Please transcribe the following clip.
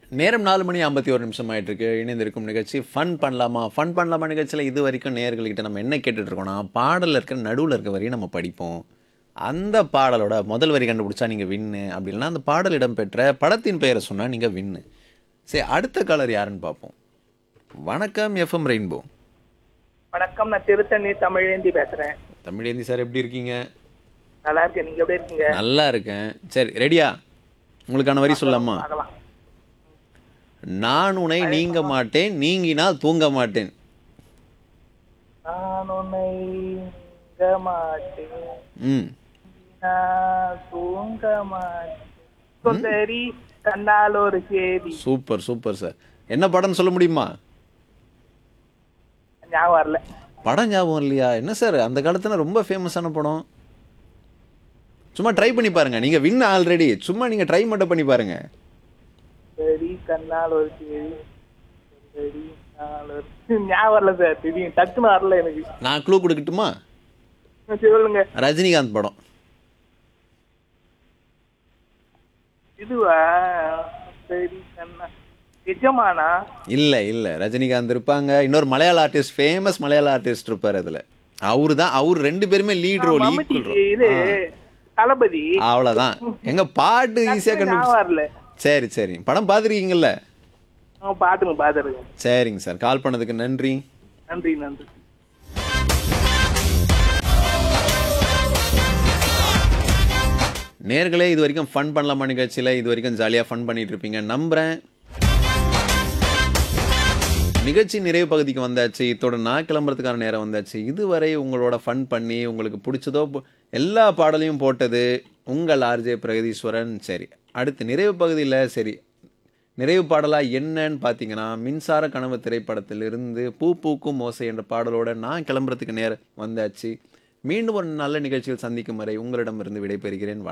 நேரம் நாலு மணி ஐம்பத்தி ஒரு நிமிஷம் ஆயிட்டு இருக்கு இணைந்திருக்கும் நிகழ்ச்சி ஃபன் பண்ணலாமா ஃபன் பண்ணலாமா நிகழ்ச்சியில் இது வரைக்கும் நேயர்கள்கிட்ட நம்ம என்ன கேட்டுட்டு இருக்கோம்னா பாடலில் இருக்கிற நடுவில் இருக்க வரையும் நம்ம படிப்போம் அந்த பாடலோட முதல் வரி கண்டுபிடிச்சா நீங்கள் வின்னு அப்படி இல்லைன்னா அந்த பாடல் இடம்பெற்ற படத்தின் பெயரை சொன்னால் நீங்கள் வின்னு சரி அடுத்த காலர் யாருன்னு பார்ப்போம் வணக்கம் எஃப்எம் ரெயின்போ வணக்கம் நான் திருத்தணி தமிழேந்தி பேசுறேன் தமிழேந்தி சார் எப்படி இருக்கீங்க நல்லா இருக்கேன் நீங்க எப்படி இருக்கீங்க நல்லா இருக்கேன் சரி ரெடியா உங்களுக்கான வரி சொல்லலாமா பார்க்கலாம் நான் உன்னை நீங்க மாட்டேன் நீங்கினால் தூங்க மாட்டேன் நான் உன்னை நீங்க மாட்டேன் ம் நான் தூங்க மாட்டேன் சுந்தரி கண்ணால் ஒரு சேதி சூப்பர் சூப்பர் சார் என்ன படம்னு சொல்ல முடியுமா ஞாபகம் வரல படம் ஞாபகம் இல்லையா என்ன சார் அந்த காலத்துல ரொம்ப ஃபேமஸான படம் சும்மா ட்ரை பண்ணி பாருங்க நீங்க வின் ஆல்ரெடி சும்மா நீங்க ட்ரை மட்டும் பண்ணி பாருங்க சரி கண்ணால் ஒரு சேதி சரி கண்ணால் ஒரு ஞாபகம் வரல சார் திடீர்னு டக்குன்னு வரல எனக்கு நான் க்ளூ கொடுக்கட்டுமா சரி, சொல்லுங்க ரஜினிகாந்த் படம் இதுவா சரி கண்ணா நிஜமானா இல்ல இல்ல ரஜினிகாந்த் இருப்பாங்க இன்னொரு மலையாள ஆர்டிஸ்ட் ஃபேமஸ் மலையாள ஆர்டிஸ்ட் இருப்பார் அதுல அவரு தான் அவர் ரெண்டு பேருமே லீட் ரோல் மம்முட்டி ஈக்குவல் இது ரோல் தளபதி அவ்வளவுதான் எங்க பாட்டு ஈஸியா ஞாபகம் கண்டுபிடிச்சு வரல சரி சரி படம் பார்த்துருக்கீங்கல்ல ஆ, பாத்துங்க பாத்துருங்க சரிங்க சார் கால் பண்ணதுக்கு நன்றி நன்றி நன்றி நேர்களே இது வரைக்கும் ஃபன் பண்ணலாமா நிகழ்ச்சியில் இது வரைக்கும் ஜாலியாக ஃபன் பண்ணிட்டு இருப்பீங்க நம்புகிறேன் நிகழ்ச்சி நிறைவு பகுதிக்கு வந்தாச்சு இத்தோட நான் கிளம்புறதுக்கான நேரம் வந்தாச்சு இதுவரை உங்களோட ஃபன் பண்ணி உங்களுக்கு பிடிச்சதோ பு- எல்லா பாடலையும் போட்டது உங்கள் ஆர்ஜே பிரகதீஸ்வரன் சரி அடுத்து நிறைவு பகுதியில் சரி நிறைவு பாடலாக என்னன்னு பார்த்தீங்கன்னா மின்சார கனவு திரைப்படத்திலிருந்து பூ பூக்கும் மோசை என்ற பாடலோட நான் கிளம்புறதுக்கு நேரம் வந்தாச்சு மீண்டும் ஒரு நல்ல நிகழ்ச்சியில் சந்திக்கும் வரை உங்களிடமிருந்து விடைபெறுகிறேன்